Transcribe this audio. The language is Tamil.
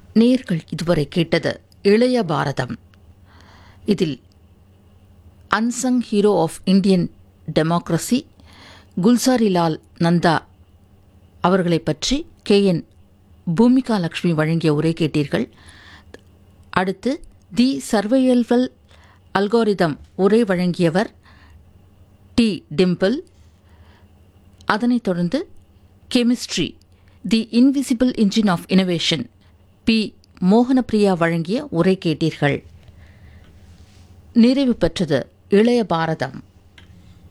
நேர்கள் இதுவரை கேட்டது இளைய பாரதம் இதில் unsung hero of Indian democracy Gulzarilal Nanda அவர்களை பற்றி கே என் பூமிகா லக்ஷ்மி வழங்கிய உரை கேட்டீர்கள் அடுத்து தி சர்வையல்வல் அல்கோரிதம் உரை வழங்கியவர் டி டிம்பிள் அதனைத் தொடர்ந்து chemistry the invisible engine of innovation P Mohanapriya வழங்கிய உரை கேட்டீர்கள் நிறைவு பெற்றது இளைய பாரதம்